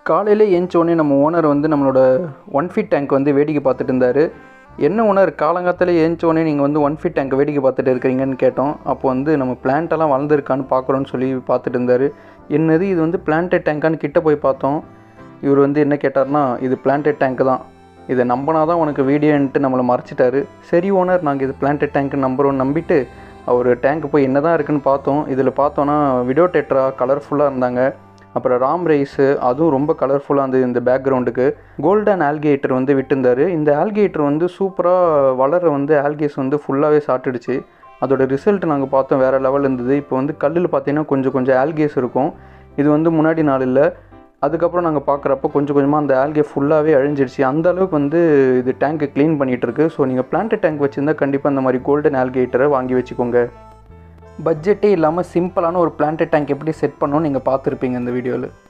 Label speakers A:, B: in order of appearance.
A: காலையில் ஏஞ்சோடனே நம்ம ஓனர் வந்து நம்மளோட ஒன் ஃபீட் டேங்க் வந்து வேடிக்கை பார்த்துட்டு இருந்தார் என்ன ஓனர் காலங்காத்தால ஏஞ்சோடனே நீங்கள் வந்து ஒன் ஃபீட் டேங்க் வேடிக்கை பார்த்துட்டு இருக்கிறீங்கன்னு கேட்டோம் அப்போ வந்து நம்ம பிளான்ட்டெல்லாம் வளர்ந்துருக்கான்னு பார்க்குறோன்னு சொல்லி பார்த்துட்டு இருந்தார் என்னது இது வந்து பிளான்டட் டேங்கான்னு கிட்ட போய் பார்த்தோம் இவர் வந்து என்ன கேட்டார்னா இது பிளான்டட் டேங்க் தான் இதை நம்பினா தான் உனக்கு வீடியோன்ட்டு நம்மளை மறைச்சிட்டாரு சரி ஓனர் நாங்கள் இது பிளான்டட் டேங்க் நம்புறோம்னு நம்பிட்டு அவர் டேங்க் போய் என்ன தான் இருக்குன்னு பார்த்தோம் இதில் பார்த்தோன்னா விடோ டெட்ரா கலர்ஃபுல்லாக இருந்தாங்க அப்புறம் ராம் ரைஸு அதுவும் ரொம்ப கலர்ஃபுல்லாக இருந்தது இந்த பேக்ரவுண்டுக்கு கோல்டன் ஆல்கேட்டர் வந்து விட்டுருந்தாரு இந்த ஆல்கேட்டர் வந்து சூப்பராக வளர வந்து ஆல்கேஸ் வந்து ஃபுல்லாகவே சாப்பிட்டுடுச்சு அதோட ரிசல்ட் நாங்கள் பார்த்தோம் வேறு லெவல் இருந்தது இப்போ வந்து கல்லில் பார்த்தீங்கன்னா கொஞ்சம் கொஞ்சம் ஆல்கேஸ் இருக்கும் இது வந்து முன்னாடி நாள் இல்லை அதுக்கப்புறம் நாங்கள் பார்க்குறப்ப கொஞ்சம் கொஞ்சமாக அந்த ஆல்கே ஃபுல்லாகவே அழிஞ்சிடுச்சு அந்த அளவுக்கு வந்து இது டேங்க்கை க்ளீன் பண்ணிகிட்டு இருக்கு ஸோ நீங்கள் பிளான்ட் டேங்க் வச்சுருந்தா கண்டிப்பாக இந்த மாதிரி கோல்டன் ஆல்கேட்டரை வாங்கி வச்சுக்கோங்க பட்ஜெட்டே இல்லாமல் சிம்பிளான ஒரு பிளான்ட் டேங்க் எப்படி செட் பண்ணணும்னு நீங்கள் பார்த்துருப்பீங்க இந்த வீடியோவில்